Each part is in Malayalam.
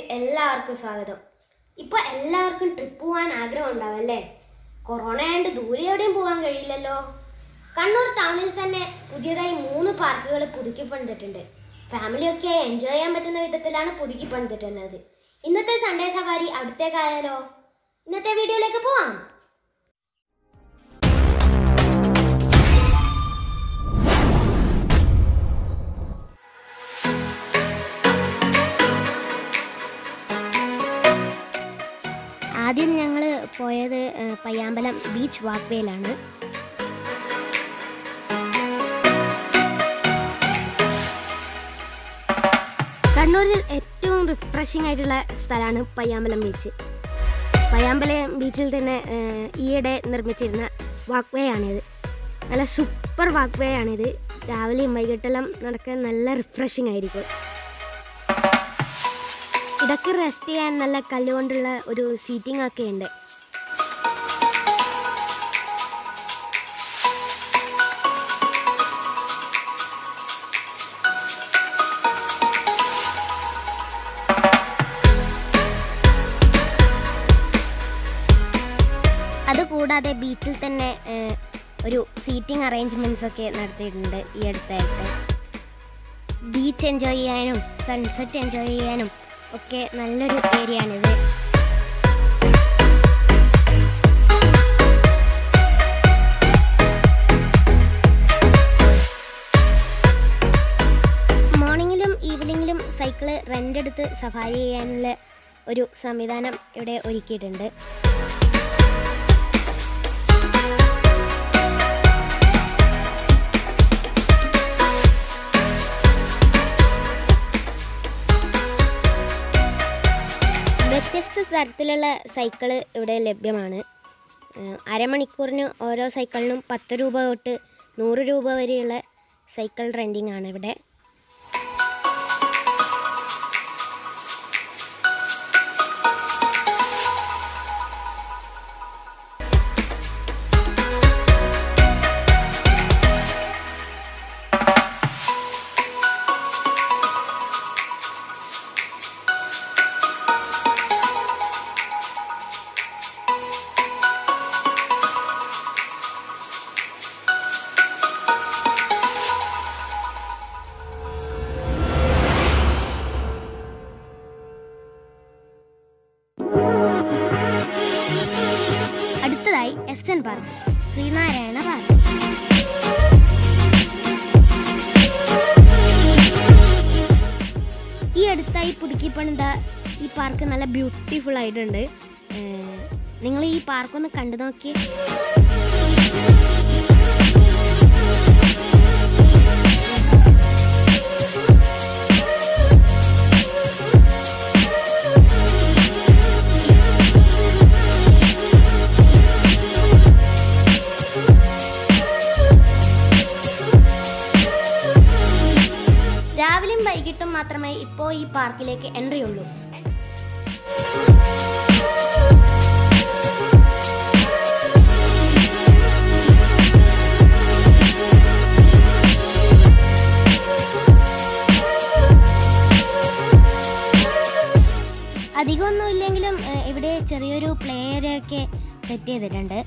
എല്ലാവർക്കും സ്വാഗതം ഇപ്പൊ എല്ലാവർക്കും ട്രിപ്പ് പോകാൻ ആഗ്രഹം ഉണ്ടാവും അല്ലേ കൊറോണ ആയതുകൊണ്ട് ദൂരെ എവിടെയും പോകാൻ കഴിയില്ലല്ലോ കണ്ണൂർ ടൗണിൽ തന്നെ പുതിയതായി മൂന്ന് പാർക്കുകൾ പുതുക്കി പണിതിട്ടുണ്ട് ഫാമിലിയൊക്കെ എൻജോയ് ചെയ്യാൻ പറ്റുന്ന വിധത്തിലാണ് പുതുക്കി പണിതിട്ടുള്ളത് ഇന്നത്തെ സൺഡേ സവാരി അവിടത്തേക്കായാലോ ഇന്നത്തെ വീഡിയോയിലേക്ക് പോവാം ആദ്യം ഞങ്ങൾ പോയത് ഏഹ്, പയ്യാമ്പലം ബീച്ച് വാക്വേയിലാണ് കണ്ണൂരിൽ ഏറ്റവും റിഫ്രഷിംഗ് ആയിട്ടുള്ള സ്ഥലമാണ് പയ്യാമ്പലം ബീച്ച് പയ്യാമ്പലം ബീച്ചിൽ തന്നെ ഏഹ്, ഈയിടെ നിർമ്മിച്ചിരുന്ന വാക്വേ ആണിത് നല്ല സൂപ്പർ വാക്വേ ആണിത് രാവിലെയും വൈകിട്ടെല്ലാം നടക്കാൻ നല്ല റിഫ്രഷിംഗ് ആയിരിക്കും ഇടയ്ക്ക് റെസ്റ്റ് ചെയ്യാൻ നല്ല കല്ലുകൊണ്ടുള്ള ഒരു സീറ്റിംഗ് ഒക്കെ ഉണ്ട് അതുകൂടാതെ ബീച്ചിൽ തന്നെ ഏഹ്, ഒരു സീറ്റിംഗ് അറേഞ്ച്മെന്റ്സ് ഒക്കെ നടത്തിയിട്ടുണ്ട് ഈ അടുത്തായിട്ട് ബീച്ച് എൻജോയ് ചെയ്യാനും സൺസെറ്റ് എൻജോയ് ചെയ്യാനും ഒക്കെ നല്ലൊരു ഏരിയ ആണിത് മോർണിംഗിലും ഈവനിങ്ങിലും സൈക്കിള് റെൻ്റ് എടുത്ത് സഫാരി ചെയ്യാനുള്ള ഒരു സംവിധാനം ഇവിടെ ഒരുക്കിയിട്ടുണ്ട് വ്യത്യസ്ത തരത്തിലുള്ള സൈക്കിള് ഇവിടെ ലഭ്യമാണ് ഏഹ് അരമണിക്കൂറിന് ഓരോ സൈക്കിളിനും പത്ത് രൂപ തൊട്ട് നൂറ് രൂപ വരെയുള്ള സൈക്കിൾ റെൻറ്റിംഗ് ആണ് ഇവിടെ അടുത്തതായി S N park Sreenarayana park ഈ അടുത്തായി പുതുക്കി പണിത ഈ പാർക്ക് നല്ല ബ്യൂട്ടിഫുൾ ആയിട്ടുണ്ട് നിങ്ങൾ ഈ പാർക്കൊന്ന് കണ്ടു നോക്കി രാവിലെയും വൈകിട്ടും മാത്രമേ ഇപ്പോൾ ഈ പാർക്കിലേക്ക് എൻട്രി ഉള്ളൂ അധികമൊന്നും ഇല്ലെങ്കിലും ഏഹ്, ഇവിടെ ചെറിയൊരു പ്ലേ ഏരിയ ഒക്കെ സെറ്റ് ചെയ്തിട്ടുണ്ട്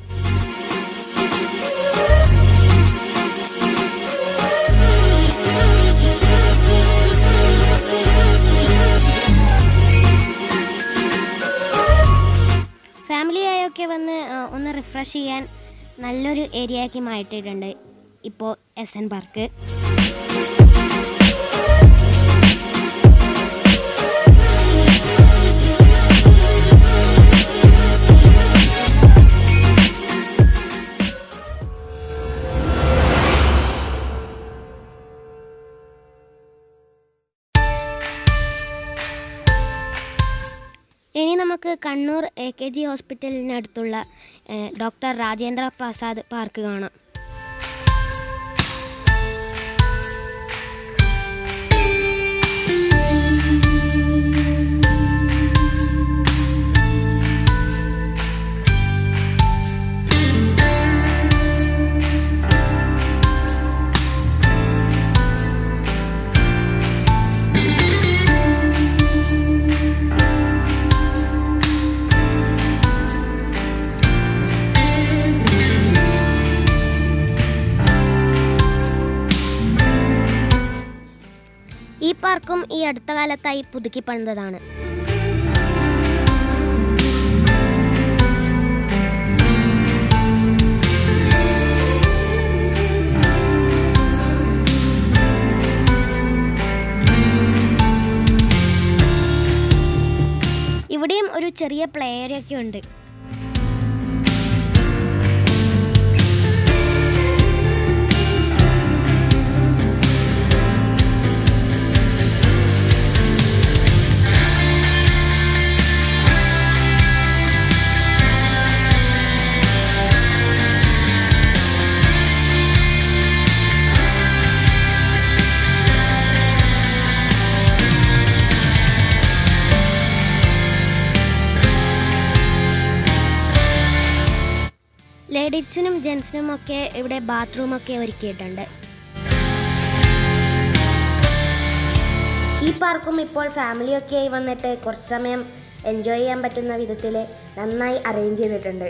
ഫാമിലിയായൊക്കെ വന്ന് ആ, ഒന്ന് റിഫ്രഷ് ചെയ്യാൻ നല്ലൊരു ഏരിയ ആക്കി മാറ്റിയിട്ടുണ്ട് ഇപ്പോൾ എസ് എൻ പാർക്ക് ഇനി നമുക്ക് കണ്ണൂർ എ കെ ജി ഹോസ്പിറ്റലിനടുത്തുള്ള ഏഹ്, ഡോക്ടർ രാജേന്ദ്ര പ്രസാദ് പാർക്ക് കാണാം പാർക്കും ഈ അടുത്ത കാലത്തായി പുതുക്കി പണിതതാണ് ഇവിടെയും ഒരു ചെറിയ പ്ലേ ഏരിയ ഒക്കെ ഉണ്ട് ലേഡീസിനും ജെൻസിനും ഒക്കെ ഇവിടെ ബാത്റൂം ഒക്കെ ഒരുക്കിയിട്ടുണ്ട് ഈ പാർക്കും ഇപ്പോൾ ഫാമിലിയൊക്കെ ആയി വന്നിട്ട് കുറച്ച് സമയം എൻജോയ് ചെയ്യാൻ പറ്റുന്ന വിധത്തിൽ നന്നായി അറേഞ്ച് ചെയ്തിട്ടുണ്ട്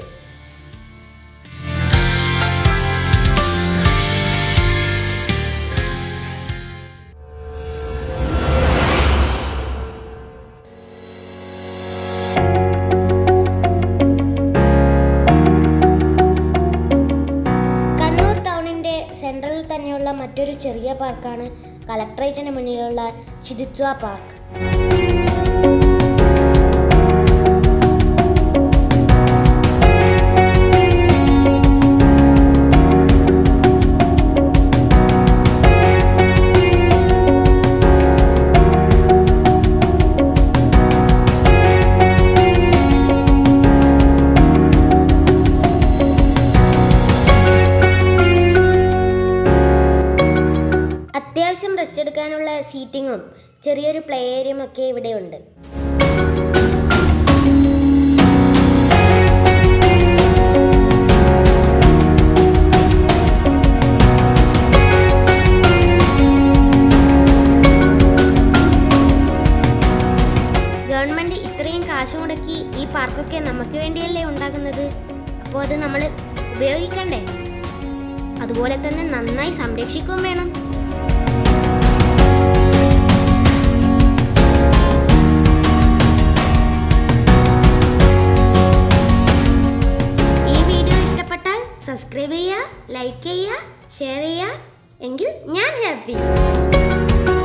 കണ്ണൂർ ടൗണിൻ്റെ സെൻട്രലിൽ തന്നെയുള്ള മറ്റൊരു ചെറിയ പാർക്കാണ് കളക്ട്രേറ്റിന് മുന്നിലുള്ള ശുചിത്വ പാർക്ക് അത്യാവശ്യം റെസ്റ്റ് എടുക്കാനുള്ള സീറ്റിങ്ങും ചെറിയൊരു പ്ലേ ഏരിയയും ഒക്കെ ഇവിടെയുണ്ട് ഗവൺമെന്റ് ഇത്രയും കാശ് മുടക്കി ഈ പാർക്കൊക്കെ നമുക്ക് വേണ്ടിയല്ലേ ഉണ്ടാക്കുന്നത് അപ്പോൾ അത് നമ്മൾ ഉപയോഗിക്കണ്ടേ അതുപോലെ തന്നെ നന്നായി സംരക്ഷിക്കുകയും വേണം ഈ വീഡിയോ ഇഷ്ടപ്പെട്ടാൽ സബ്സ്ക്രൈബ് ചെയ്യുക ലൈക്ക് ചെയ്യുക ഷെയർ ചെയ്യുക എങ്കിൽ ഞാൻ ഹാപ്പി